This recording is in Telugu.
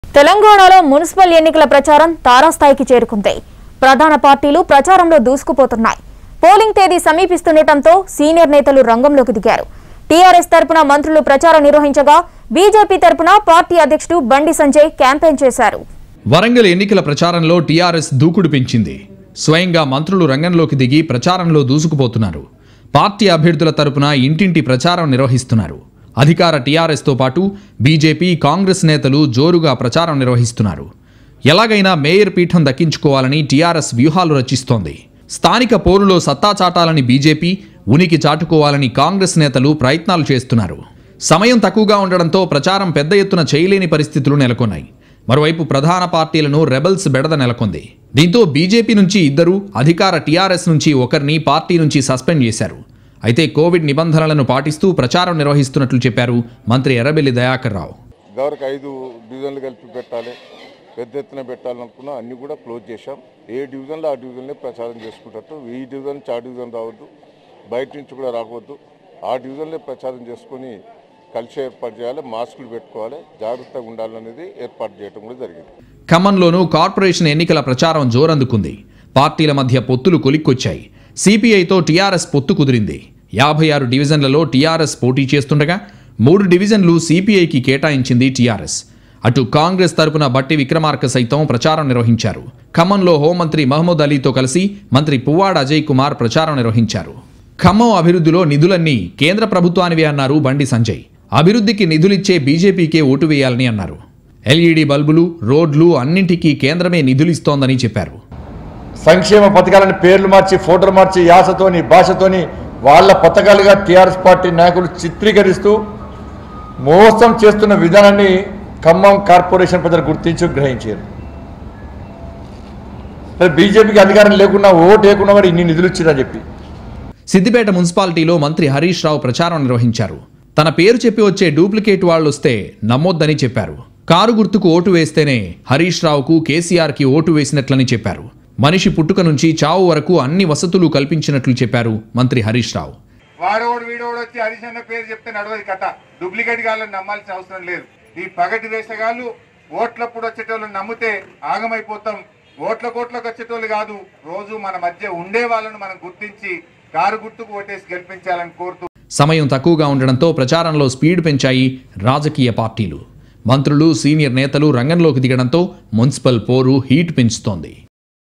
తెలంగాణలో మున్సిపల్ ఎన్నికల ప్రచారం తారాస్థాయికి చేరుకుంది ప్రధాన పార్టీలు ప్రచారంలో దూసుకుపోతున్నాయి పోలింగ్ తేదీ సమీపిస్తుండటంతో సీనియర్ నేతలు రంగంలోకి దిగారు టీఆర్ఎస్ తరపున మంత్రులు ప్రచారం నిర్వహించగా బీజేపీ తరపున పార్టీ అధ్యక్షుడు బండి సంజయ్ క్యాంపెయిన్ చేశారు వరంగల్ ఎన్నికల ప్రచారంలో టీఆర్ఎస్ దూకుడు పెంచింది స్వయంగా మంత్రులు రంగంలోకి దిగి ప్రచారంలో దూసుకుపోతున్నారు పార్టీ అభ్యర్థుల తరపున ఇంటింటి ప్రచారం నిర్వహిస్తున్నారు అధికార టీఆర్ఎస్తో పాటు బీజేపీ కాంగ్రెస్ నేతలు జోరుగా ప్రచారం నిర్వహిస్తున్నారు ఎలాగైనా మేయర్ పీఠం దక్కించుకోవాలని టీఆర్ఎస్ వ్యూహాలు రచిస్తోంది స్థానిక పోరులో సత్తా చాటాలని బీజేపీ ఉనికి చాటుకోవాలని కాంగ్రెస్ నేతలు ప్రయత్నాలు చేస్తున్నారు సమయం తక్కువగా ఉండడంతో ప్రచారం పెద్ద ఎత్తున చేయలేని పరిస్థితులు నెలకొన్నాయి మరోవైపు ప్రధాన పార్టీలను రెబల్స్ బెడద నెలకొంది దీంతో బీజేపీ నుంచి ఇద్దరు అధికార టీఆర్ఎస్ నుంచి ఒకరిని పార్టీ నుంచి సస్పెండ్ చేశారు అయితే కోవిడ్ నిబంధనలను పాటిస్తూ ప్రచారం నిర్వహిస్తున్నట్లు చెప్పారు మంత్రి ఎర్రబెల్లి దయాకర్ రావు గవరకు ఐదు డివిజన్లు కలిపి పెట్టాలి పెద్ద ఎత్తున పెట్టాలనుకున్నా అన్ని కూడా క్లోజ్ చేశాం ఏ డివిజన్లో ఆ డివిజన్లే ప్రచారం చేసుకుంటట్టు ఈ డివిజన్ నుంచి ఆ డివిజన్ రావద్దు బయట నుంచి కూడా రావద్దు ఆ డివిజన్లే ప్రచారం చేసుకొని కలిసి ఏర్పాటు చేయాలి మాస్కులు పెట్టుకోవాలి జాగ్రత్తగా ఉండాలనేది ఏర్పాటు చేయడం కూడా జరిగింది ఖమ్మంలోనూ కార్పొరేషన్ ఎన్నికల ప్రచారం జోరందుకుంది పార్టీల మధ్య పొత్తులు కొలిక్కొచ్చాయి సిపిఐతో టీఆర్ఎస్ పొత్తు కుదిరింది యాభై ఆరు డివిజన్లలో టీఆర్ఎస్ పోటీ చేస్తుండగా మూడు డివిజన్లు సిపిఐకి కేటాయించింది టీఆర్ఎస్ అటు కాంగ్రెస్ తరపున బట్టి విక్రమార్క సైతం ప్రచారం నిర్వహించారు ఖమ్మంలో హోంమంత్రి మహమూద్ అలీతో కలిసి మంత్రి పువ్వాడ అజయ్ కుమార్ ప్రచారం నిర్వహించారు ఖమ్మం అభివృద్ధిలో నిధులన్నీ కేంద్ర ప్రభుత్వానివే అన్నారు బండి సంజయ్ అభివృద్ధికి నిధులిచ్చే బీజేపీకే ఓటు వేయాలని అన్నారు ఎల్ఈడి బల్బులు రోడ్లు అన్నింటికీ కేంద్రమే నిధులిస్తోందని చెప్పారు సంక్షేమ పథకాలని పేర్లు మార్చి ఫోటోలు మార్చి యాసతోని భాషతోని వాళ్ళ పథకాలుగా టీఆర్ఎస్ పార్టీ నాయకులు చిత్రీకరిస్తూ మోసం చేస్తున్న విధానాన్ని ఖమ్మం కార్పొరేషన్ ప్రజలు గుర్తించి గ్రహించారు మరి బీజేపీకి అధికారం లేకుండా ఓటు లేకుండా వాడు ఇన్ని నిధులు ఇచ్చిందని చెప్పి సిద్దిపేట మున్సిపాలిటీలో మంత్రి హరీష్ రావు ప్రచారం నిర్వహించారు తన పేరు చెప్పి వచ్చే డూప్లికేట్ వాళ్ళు వస్తే నమ్మొద్దని చెప్పారు కారు గుర్తుకు ఓటు వేస్తేనే హరీష్ రావుకు కేసీఆర్కి ఓటు వేసినట్లని చెప్పారు మనిషి పుట్టుక నుంచి చావు వరకు అన్ని వసతులు కల్పించినట్లు చెప్పారు మంత్రి హరీష్ రావు వాడోడు వీడోడు వచ్చి హరిశన్న పేరు చెప్తే నడవది కథ డూప్లికేట్ గాళ్ళని నమ్మాల్సిన అవసరం లేదు ఈ పగటి వేషగాళ్ళు ఓట్లప్పుడు వచ్చేటోళ్ళని నమ్మితే ఆగమైపోతాం ఓట్ల కోట్లకు వచ్చేటోళ్ళు కాదు రోజు మన మధ్య ఉండే వాళ్ళను మనం గుర్తించి కారు గుర్తుకు ఓటేసి గెలిపించాలని కోరుతూ సమయం తక్కువగా ఉండడంతో ప్రచారంలో స్పీడ్ పెంచాయి రాజకీయ పార్టీలు మంత్రులు సీనియర్ నేతలు రంగంలోకి దిగడంతో మున్సిపల్ పోరు హీట్ పెంచుతోంది